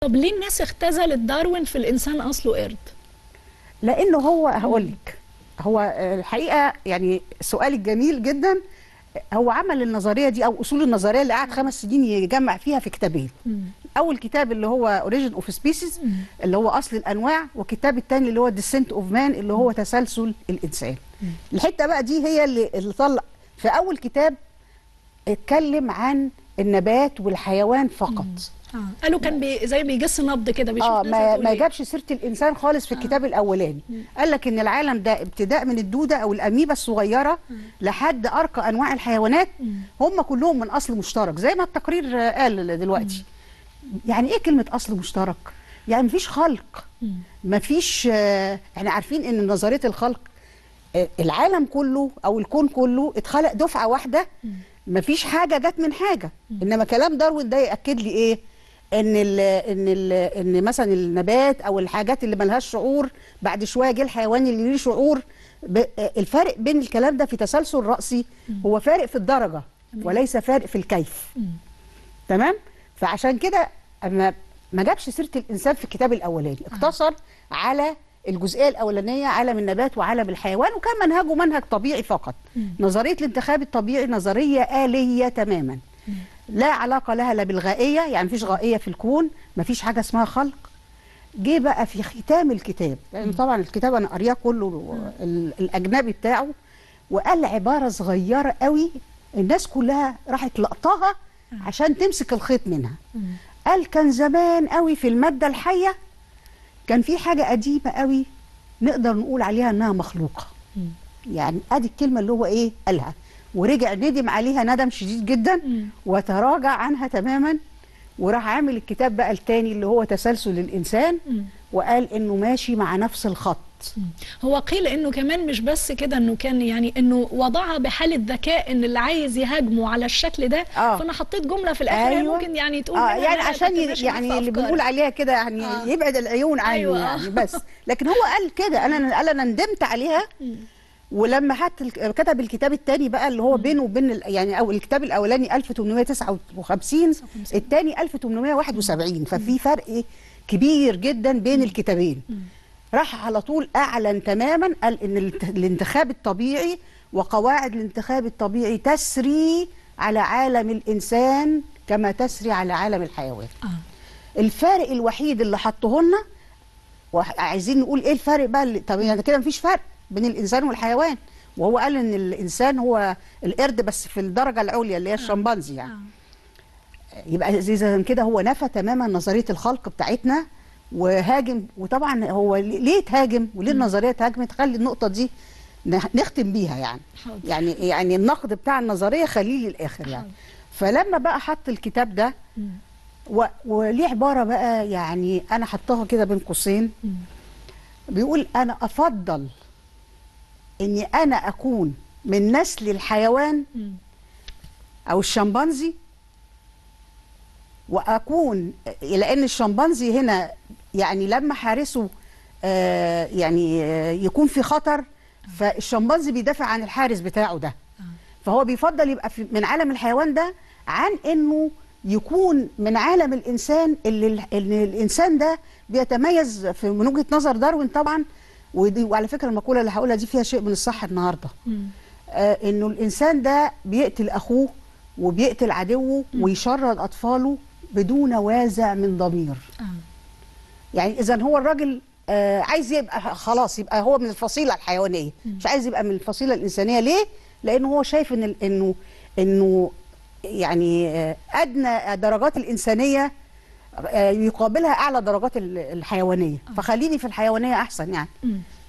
طب ليه الناس اختزلت داروين في الانسان اصله قرد لانه هو هقول لك هو الحقيقه يعني سؤالك جميل جدا هو عمل النظريه دي او اصول النظريه اللي قعد خمس سنين يجمع فيها في كتابين اول كتاب اللي هو اوريجين اوف سبيسيز اللي هو اصل الانواع والكتاب الثاني اللي هو ديسنت اوف مان اللي هو تسلسل الانسان الحته بقى دي هي اللي, اللي طلع في اول كتاب اتكلم عن النبات والحيوان فقط آه. قالوا كان بي زي بيجس نبض كده بيشوف اه ناس ما, هتقول ما إيه. جابش سيره الانسان خالص في الكتاب الاولاني قال لك ان العالم ده ابتداء من الدوده او الاميبا الصغيره لحد ارقى انواع الحيوانات هم كلهم من اصل مشترك زي ما التقرير آه، قال دلوقتي يعني ايه كلمه اصل مشترك يعني مفيش خلق مفيش آه، احنا عارفين ان نظريه الخلق آه، العالم كله او الكون كله اتخلق دفعه واحده مفيش حاجه جت من حاجه انما كلام داروين ده ياكد لي ايه ان ال ان ال ان مثلا النبات او الحاجات اللي ملهاش شعور بعد شويه جه الحيوان اللي ليه شعور ب- الفرق بين الكلام ده في تسلسل راسي هو فارق في الدرجه وليس فارق في الكيف تمام فعشان كده اما ما جابش سيره الانسان في الكتاب الاولاني اقتصر على الجزئيه الاولانيه عالم النبات وعالم الحيوان وكان منهجه منهج طبيعي فقط نظريه الانتخاب الطبيعي نظريه اليه تماما لا علاقه لها لا بالغائيه يعني مفيش غائيه في الكون مفيش حاجه اسمها خلق جه بقى في ختام الكتاب لان طبعا الكتاب انا قارياه كله ال- الاجنبي بتاعه وقال عباره صغيره قوي الناس كلها راحت لقطاها عشان تمسك الخيط منها قال كان زمان قوي في الماده الحيه كان في حاجه قديمه قوي نقدر نقول عليها انها مخلوقه يعني ادي الكلمه اللي هو ايه قالها ورجع ندم عليها ندم شديد جدا وتراجع عنها تماما وراح عامل الكتاب بقى التاني اللي هو تسلسل الانسان وقال انه ماشي مع نفس الخط هو قيل انه كمان مش بس كده انه كان يعني انه وضعها بحاله ذكاء ان اللي عايز يهاجمه على الشكل ده آه. فانا حطيت جمله في الاخر أيوة. ممكن يعني تقول اه منها يعني إن أنا عشان كنت ي- ماشي معاك يعني في اللي أفكاري. بنقول عليها كده يعني آه. يبعد العيون عني أيوة، آه. يعني بس لكن هو قال كده انا قال انا ندمت عليها ولما حتى الك- كتب الكتاب الثاني بقى اللي هو بينه وبين ال- يعني او الكتاب الاولاني 1859 الثاني 1871 ففي فرق كبير جدا بين الكتابين راح على طول اعلن تماما قال ان الانت- الانتخاب الطبيعي وقواعد الانتخاب الطبيعي تسري على عالم الانسان كما تسري على عالم الحيوان آه. الفارق الوحيد اللي حطه لنا وعايزين نقول ايه الفرق بقى اللي طب يعني كده مفيش فرق بين الانسان والحيوان وهو قال ان الانسان هو القرد بس في الدرجه العليا اللي هي الشمبانزي يعني يبقى زي زي كده هو نفى تماما نظريه الخلق بتاعتنا وهاجم وطبعا هو ليه تهاجم وليه النظريه تهاجم تخلي النقطه دي نخ- نختم بيها يعني حاضر. يعني يعني النقد بتاع النظريه خليه للاخر يعني فلما بقى حط الكتاب ده و... وليه عباره بقى يعني انا حطاها كده بين قوسين بيقول انا افضل اني انا اكون من نسل الحيوان او الشمبانزي واكون لان الشمبانزي هنا يعني لما حارسه آه يعني آه يكون في خطر فالشمبانزي بيدافع عن الحارس بتاعه ده فهو بيفضل يبقى في من عالم الحيوان ده عن انه يكون من عالم الانسان اللي ال- اللي الانسان ده بيتميز في من وجهه نظر داروين طبعا ودي وعلى فكره المقوله اللي هقولها دي فيها شيء من الصح النهارده آه انه الانسان ده بيقتل اخوه وبيقتل عدوه ويشرد اطفاله بدون وازع من ضمير آه. يعني اذا هو الراجل آه عايز يبقى خلاص يبقى هو من الفصيله الحيوانيه مش عايز يبقى من الفصيله الانسانيه ليه لانه هو شايف ان ال- انه انه يعني آه ادنى درجات الانسانيه آه يقابلها اعلى درجات ال- الحيوانيه فخليني في الحيوانيه احسن يعني مم.